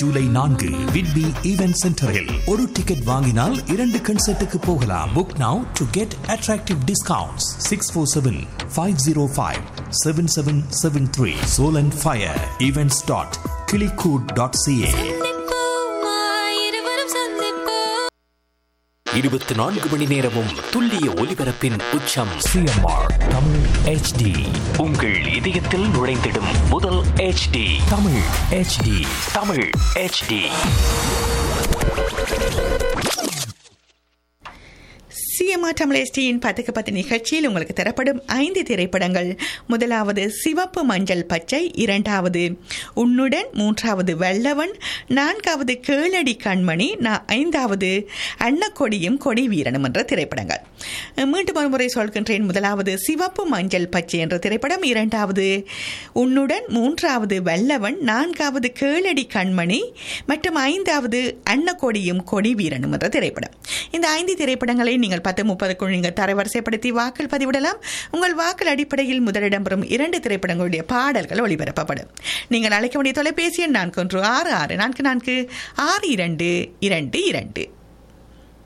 ஜூலை நான்கு Whitby event சென்டரில் ஒரு டிக்கெட் வாங்கினால் இரண்டு கன்சர்ட்டுக்கு போகலாம் book now to get attractive discounts six four seven five zero five seven seven seven three soul and fire events dot கிளிகூட் டாட் சிஏ இருபத்தி நான்கு மணி நேரமும் துல்லிய ஒலிபரப்பின் உச்சம் சிஎம்ஆர் தமிழ் ஹெச்டி உங்கள் இதயத்தில் நுழைந்திடும் முதல் HD Tamil H D Tamil HD சிஎம்ஆ தமிழேஷ்டியின் பத்துக்கு பத்து நிகழ்ச்சியில் உங்களுக்கு தரப்படும் ஐந்து திரைப்படங்கள் முதலாவது சிவப்பு மஞ்சள் பச்சை இரண்டாவது உன்னுடன் மூன்றாவது வெள்ளவன் நான்காவது கேளடி கண்மணி நா- ஐந்தாவது அன்னக்கொடியும் கொடி வீரனும் என்ற திரைப்படங்கள் மீண்டும் ஒரு முறை சொல்கின்றேன் முதலாவது சிவப்பு மஞ்சள் பச்சை என்ற திரைப்படம் இரண்டாவது உன்னுடன் மூன்றாவது வெள்ளவன் நான்காவது கேளடி கண்மணி மற்றும் ஐந்தாவது அன்னக்கொடியும் கொடி வீரனும் என்ற திரைப்படம் இந்த ஐந்து திரைப்படங்களை நீங்கள் பத்து முப்பதுக்குள் நீங்கள் தரவரிசைப்படுத்தி வாக்கள் பதிவிடலாம் உங்கள் வாக்கள் அடிப்படையில் முதலிடம் பெறும் இரண்டு திரைப்படங்களுடைய பாடல்கள் ஒளிபரப்பப்படும் நீங்கள் அழைக்க வேண்டிய தொலைபேசி எண் நான்கு ஒன்று ஆறு ஆறு நான்கு நான்கு ஆறு இரண்டு இரண்டு இரண்டு